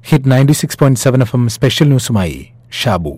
hit ninety six point seven F M special ന്യൂസുമായി ഷാബു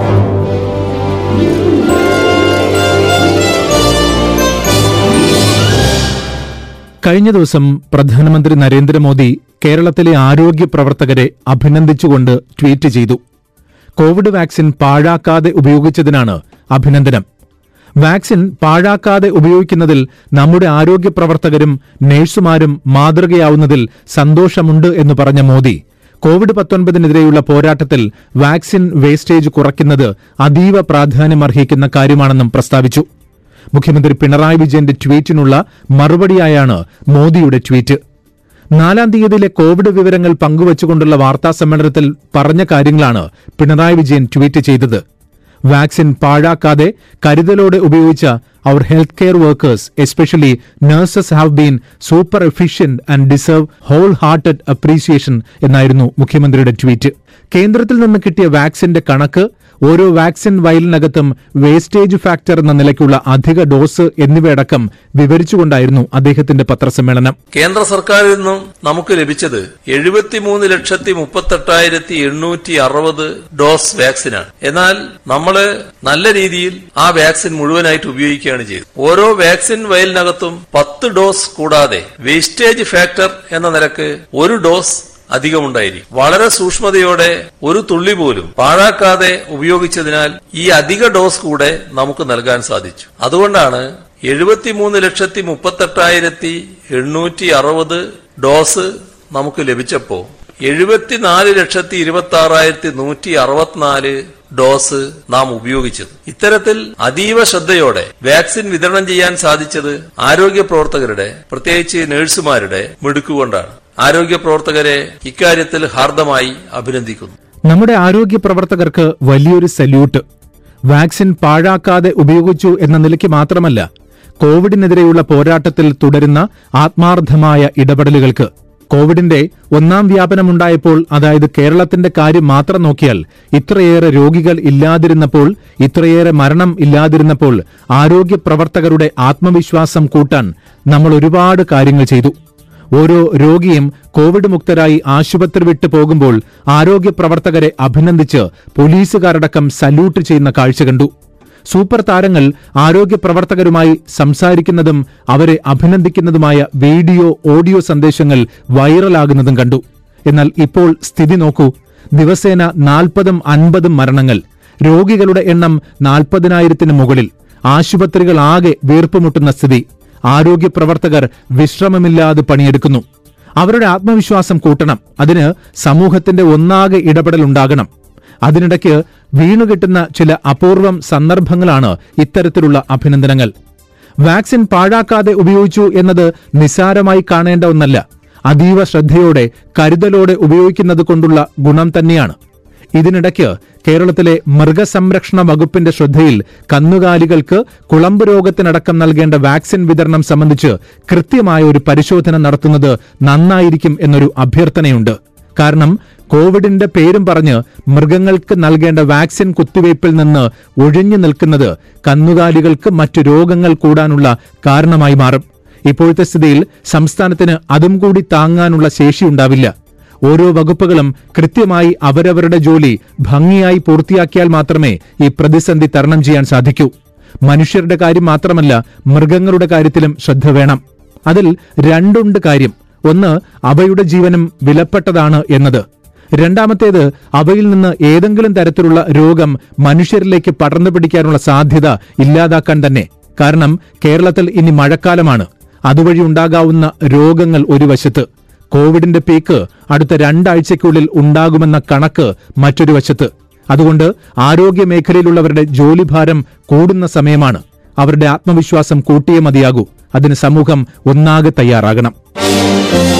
കഴിഞ്ഞ ദിവസം പ്രധാനമന്ത്രി നരേന്ദ്രമോദി കേരളത്തിലെ ആരോഗ്യ പ്രവർത്തകരെ അഭിനന്ദിച്ചുകൊണ്ട് ട്വീറ്റ് ചെയ്തു കോവിഡ് വാക്സിൻ പാഴാക്കാതെ ഉപയോഗിച്ചതിനാണ് അഭിനന്ദനം വാക്സിൻ പാഴാക്കാതെ ഉപയോഗിക്കുന്നതിൽ നമ്മുടെ ആരോഗ്യ പ്രവർത്തകരും നഴ്സുമാരും മാതൃകയാവുന്നതിൽ സന്തോഷമുണ്ട് എന്ന് പറഞ്ഞ മോദി കോവിഡ് പത്തൊൻപതിനെതിരെയുള്ള പോരാട്ടത്തിൽ വാക്സിൻ വേസ്റ്റേജ് കുറയ്ക്കുന്നത് അതീവ പ്രാധാന്യമർഹിക്കുന്ന കാര്യമാണെന്നും പ്രസ്താവിച്ചു മുഖ്യമന്ത്രി പിണറായി വിജയന്റെ ട്വീറ്റിനുള്ള മറുപടിയായാണ് മോദിയുടെ ട്വീറ്റ് നാലാം തീയതിയിലെ കോവിഡ് വിവരങ്ങൾ പങ്കുവച്ചുകൊണ്ടുള്ള വാർത്താ സമ്മേളനത്തിൽ പറഞ്ഞ കാര്യങ്ങളാണ് പിണറായി വിജയൻ ട്വീറ്റ് ചെയ്തത് വാക്സിൻ പാഴാക്കാതെ കരുതലോടെ ഉപയോഗിച്ച അവർ health care workers especially nurses have been super efficient and deserve whole hearted appreciation എന്നായിരുന്നു മുഖ്യമന്ത്രിയുടെ ട്വീറ്റ് കേന്ദ്രത്തിൽ നിന്ന് കിട്ടിയ വാക്സിന്റെ കണക്ക് ഓരോ വാക്സിൻ വയലിനകത്തും വേസ്റ്റേജ് ഫാക്ടർ എന്ന നിലയ്ക്കുള്ള അധിക ഡോസ് എന്നിവയടക്കം വിവരിച്ചുകൊണ്ടായിരുന്നു അദ്ദേഹത്തിന്റെ പത്രസമ്മേളനം കേന്ദ്ര സർക്കാരിൽ നിന്നും നമുക്ക് ലഭിച്ചത് എഴുപത്തിമൂന്ന് ലക്ഷത്തി മുപ്പത്തെട്ടായിരത്തി എണ്ണൂറ്റി അറുപത് ഡോസ് വാക്സിനാണ് എന്നാൽ നമ്മൾ നല്ല രീതിയിൽ ആ വാക്സിൻ മുഴുവനായിട്ട് ഉപയോഗിക്കുകയാണ് ചെയ്തത് ഓരോ വാക്സിൻ വയലിനകത്തും പത്ത് ഡോസ് കൂടാതെ വേസ്റ്റേജ് ഫാക്ടർ എന്ന നിലക്ക് ഒരു ഡോസ് അധികമുണ്ടായിരിക്കും വളരെ സൂക്ഷ്മതയോടെ ഒരു തുള്ളി പോലും പാഴാക്കാതെ ഉപയോഗിച്ചതിനാൽ ഈ അധിക ഡോസ് കൂടെ നമുക്ക് നൽകാൻ സാധിച്ചു അതുകൊണ്ടാണ് എഴുപത്തിമൂന്ന് ലക്ഷത്തി മുപ്പത്തെട്ടായിരത്തി എണ്ണൂറ്റി അറുപത് ഡോസ് നമുക്ക് ലഭിച്ചപ്പോ എഴുപത്തിനാല് ലക്ഷത്തി ഇരുപത്തി ആറായിരത്തി നൂറ്റി അറുപത്തിനാല് ഡോസ് നാം ഉപയോഗിച്ചത് ഇത്തരത്തിൽ അതീവ ശ്രദ്ധയോടെ വാക്സിൻ വിതരണം ചെയ്യാൻ സാധിച്ചത് ആരോഗ്യ പ്രവർത്തകരുടെ പ്രത്യേകിച്ച് നഴ്സുമാരുടെ മിടുക്കുകൊണ്ടാണ് ആരോഗ്യ പ്രവർത്തകരെ ഇക്കാര്യത്തിൽ ഹാർദമായി അഭിനന്ദിക്കുന്നു നമ്മുടെ ആരോഗ്യ പ്രവർത്തകർക്ക് വലിയൊരു സല്യൂട്ട് വാക്സിൻ പാഴാക്കാതെ ഉപയോഗിച്ചു എന്ന നിലയ്ക്ക് മാത്രമല്ല കോവിഡിനെതിരെയുള്ള പോരാട്ടത്തിൽ തുടരുന്ന ആത്മാർത്ഥമായ ഇടപെടലുകൾക്ക് കോവിഡിന്റെ ഒന്നാം വ്യാപനമുണ്ടായപ്പോൾ അതായത് കേരളത്തിന്റെ കാര്യം മാത്രം നോക്കിയാൽ ഇത്രയേറെ രോഗികൾ ഇല്ലാതിരുന്നപ്പോൾ ഇത്രയേറെ മരണം ഇല്ലാതിരുന്നപ്പോൾ ആരോഗ്യ പ്രവർത്തകരുടെ ആത്മവിശ്വാസം കൂട്ടാൻ നമ്മൾ ഒരുപാട് കാര്യങ്ങൾ ചെയ്തു ഓരോ രോഗിയും കോവിഡ് മുക്തരായി ആശുപത്രി വിട്ടു പോകുമ്പോൾ ആരോഗ്യ പ്രവർത്തകരെ അഭിനന്ദിച്ച് പോലീസുകാരടക്കം സല്യൂട്ട് ചെയ്യുന്ന കാഴ്ച കണ്ടു സൂപ്പർ താരങ്ങൾ ആരോഗ്യ പ്രവർത്തകരുമായി സംസാരിക്കുന്നതും അവരെ അഭിനന്ദിക്കുന്നതുമായ വീഡിയോ ഓഡിയോ സന്ദേശങ്ങൾ വൈറലാകുന്നതും കണ്ടു എന്നാൽ ഇപ്പോൾ സ്ഥിതി നോക്കൂ ദിവസേന നാൽപ്പതും അൻപതും മരണങ്ങൾ രോഗികളുടെ എണ്ണം നാൽപ്പതിനായിരത്തിന് മുകളിൽ ആശുപത്രികളാകെ വീർപ്പുമുട്ടുന്ന സ്ഥിതി ആരോഗ്യ പ്രവർത്തകർ വിശ്രമമില്ലാതെ പണിയെടുക്കുന്നു അവരുടെ ആത്മവിശ്വാസം കൂട്ടണം അതിന് സമൂഹത്തിന്റെ ഒന്നാകെ ഇടപെടൽ ഉണ്ടാകണം അതിനിടയ്ക്ക് വീണുകിട്ടുന്ന ചില അപൂർവം സന്ദർഭങ്ങളാണ് ഇത്തരത്തിലുള്ള അഭിനന്ദനങ്ങൾ വാക്സിൻ പാഴാക്കാതെ ഉപയോഗിച്ചു എന്നത് നിസാരമായി കാണേണ്ട ഒന്നല്ല അതീവ ശ്രദ്ധയോടെ കരുതലോടെ ഉപയോഗിക്കുന്നത് കൊണ്ടുള്ള ഗുണം തന്നെയാണ് ഇതിനിടയ്ക്ക് കേരളത്തിലെ മൃഗസംരക്ഷണ വകുപ്പിന്റെ ശ്രദ്ധയിൽ കന്നുകാലികൾക്ക് കുളമ്പ് രോഗത്തിനടക്കം നൽകേണ്ട വാക്സിൻ വിതരണം സംബന്ധിച്ച് കൃത്യമായ ഒരു പരിശോധന നടത്തുന്നത് നന്നായിരിക്കും എന്നൊരു അഭ്യർത്ഥനയുണ്ട് കാരണം കോവിഡിന്റെ പേരും പറഞ്ഞ് മൃഗങ്ങൾക്ക് നൽകേണ്ട വാക്സിൻ കുത്തിവയ്പിൽ നിന്ന് ഒഴിഞ്ഞു നിൽക്കുന്നത് കന്നുകാലികൾക്ക് മറ്റു രോഗങ്ങൾ കൂടാനുള്ള കാരണമായി മാറും ഇപ്പോഴത്തെ സ്ഥിതിയിൽ സംസ്ഥാനത്തിന് അതും കൂടി താങ്ങാനുള്ള ശേഷിയുണ്ടാവില്ല ഓരോ വകുപ്പുകളും കൃത്യമായി അവരവരുടെ ജോലി ഭംഗിയായി പൂർത്തിയാക്കിയാൽ മാത്രമേ ഈ പ്രതിസന്ധി തരണം ചെയ്യാൻ സാധിക്കൂ മനുഷ്യരുടെ കാര്യം മാത്രമല്ല മൃഗങ്ങളുടെ കാര്യത്തിലും ശ്രദ്ധ വേണം അതിൽ രണ്ടുണ്ട് കാര്യം ഒന്ന് അവയുടെ ജീവനും വിലപ്പെട്ടതാണ് എന്നത് രണ്ടാമത്തേത് അവയിൽ നിന്ന് ഏതെങ്കിലും തരത്തിലുള്ള രോഗം മനുഷ്യരിലേക്ക് പടർന്നു പിടിക്കാനുള്ള സാധ്യത ഇല്ലാതാക്കാൻ തന്നെ കാരണം കേരളത്തിൽ ഇനി മഴക്കാലമാണ് അതുവഴി ഉണ്ടാകാവുന്ന രോഗങ്ങൾ ഒരു വശത്ത് കോവിഡിന്റെ പീക്ക് അടുത്ത രണ്ടാഴ്ചയ്ക്കുള്ളിൽ ഉണ്ടാകുമെന്ന കണക്ക് മറ്റൊരു വശത്ത് അതുകൊണ്ട് ആരോഗ്യ മേഖലയിലുള്ളവരുടെ ജോലിഭാരം കൂടുന്ന സമയമാണ് അവരുടെ ആത്മവിശ്വാസം കൂട്ടിയേ മതിയാകൂ അതിന് സമൂഹം ഒന്നാകെ തയ്യാറാകണം